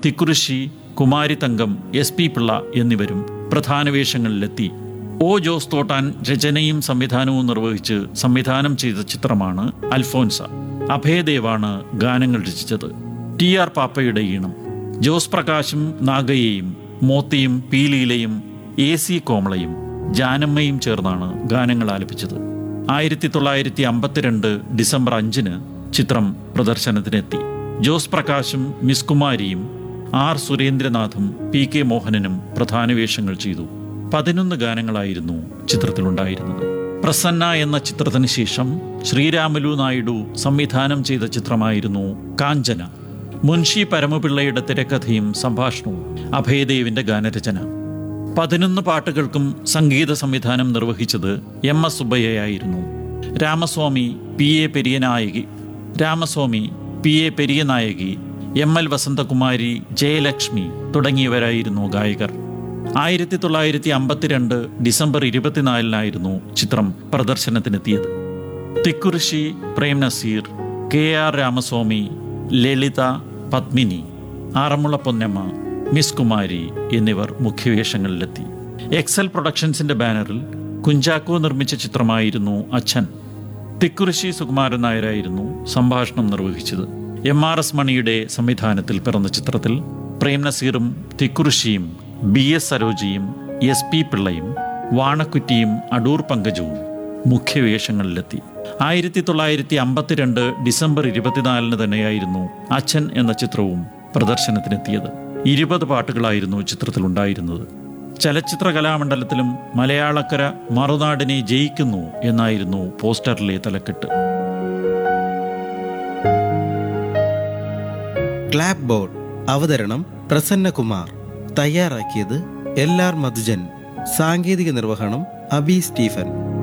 Thikkurissy Kumari Thankam S P Pillai എന്നിവരും പ്രധാന വേഷങ്ങളിലെത്തി O Jose Thottan രചനയും സംവിധാനവും നിർവഹിച്ച് സംവിധാനം ചെയ്ത ചിത്രമാണ് അൽഫോൻസ അഭയദേവാണ് ഗാനങ്ങൾ രചിച്ചത് ടി ആർ പാപ്പയുടെ ഈണം ജോസ് പ്രകാശും നാഗയെയും മോത്തിയും പീലീലയും എ സി കോമളയും ജാനമ്മയും ചേർന്നാണ് ഗാനങ്ങൾ ആലപിച്ചത് ആയിരത്തി തൊള്ളായിരത്തി അമ്പത്തിരണ്ട് ഡിസംബർ അഞ്ചിന് ചിത്രം പ്രദർശനത്തിനെത്തി ജോസ് പ്രകാശും മിസ് കുമാരിയും ആർ സുരേന്ദ്രനാഥും പി കെ മോഹനനും പ്രധാന വേഷങ്ങൾ ചെയ്തു പതിനൊന്ന് ഗാനങ്ങളായിരുന്നു ചിത്രത്തിലുണ്ടായിരുന്നത് പ്രസന്ന എന്ന ചിത്രത്തിന് ശേഷം ശ്രീരാമലു നായിഡു സംവിധാനം ചെയ്ത ചിത്രമായിരുന്നു കാഞ്ചന മുൻഷി പരമപിള്ളയുടെ തിരക്കഥയും സംഭാഷണവും അഭയദേവിന്റെ ഗാനരചന പതിനൊന്ന് പാട്ടുകൾക്കും സംഗീത സംവിധാനം നിർവഹിച്ചത് എം എസ് സുബ്ബയ്യയായിരുന്നു Ramaswamy P A Periyanayaki Ramaswamy P A Periyanayaki M L Vasanthakumari Jayalakshmi തുടങ്ങിയവരായിരുന്നു ഗായകർ ആയിരത്തി തൊള്ളായിരത്തി അമ്പത്തിരണ്ട് ഡിസംബർ ഇരുപത്തിനാലിനായിരുന്നു ചിത്രം പ്രദർശനത്തിനെത്തിയത് Thikkurissy Prem Nazir K R Ramaswamy Lalitha Padmini Aranmula Ponnamma Miss Kumari എന്നിവർ മുഖ്യവേഷങ്ങളിലെത്തി എക്സൽ പ്രൊഡക്ഷൻസിന്റെ ബാനറിൽ കുഞ്ചാക്കോ നിർമ്മിച്ച ചിത്രമായിരുന്നു അച്ഛൻ തിക്കുറിശി സുകുമാരൻ നായരായിരുന്നു സംഭാഷണം നിർവഹിച്ചത് എം ആർ എസ് മണിയുടെ സംവിധാനത്തിൽ പിറന്ന ചിത്രത്തിൽ പ്രേം നസീറും തിക്കുറിശിയും ബി എസ് സരോജിയും എസ് പി പിള്ളയും വാണക്കുറ്റിയും അടൂർ പങ്കജവും മുഖ്യവേഷങ്ങളിലെത്തി ആയിരത്തി തൊള്ളായിരത്തി അമ്പത്തിരണ്ട് ഡിസംബർ ഇരുപത്തിനാലിന് തന്നെയായിരുന്നു അച്ഛൻ എന്ന ചിത്രവും പ്രദർശനത്തിനെത്തിയത് ഇരുപത് പാട്ടുകളായിരുന്നു ചിത്രത്തിലുണ്ടായിരുന്നത് ചലച്ചിത്ര കലാമണ്ഡലത്തിലും മലയാളക്കര മറുനാടിനെ ജയിക്കുന്നു എന്നായിരുന്നു പോസ്റ്ററിലെ തലക്കെട്ട് ക്ലാപ്പ് ബോർഡ് അവതരണം പ്രസന്നകുമാർ തയ്യാറാക്കിയത് എൽ ആർ മധുജൻ സാങ്കേതിക നിർവഹണം അബി സ്റ്റീഫൻ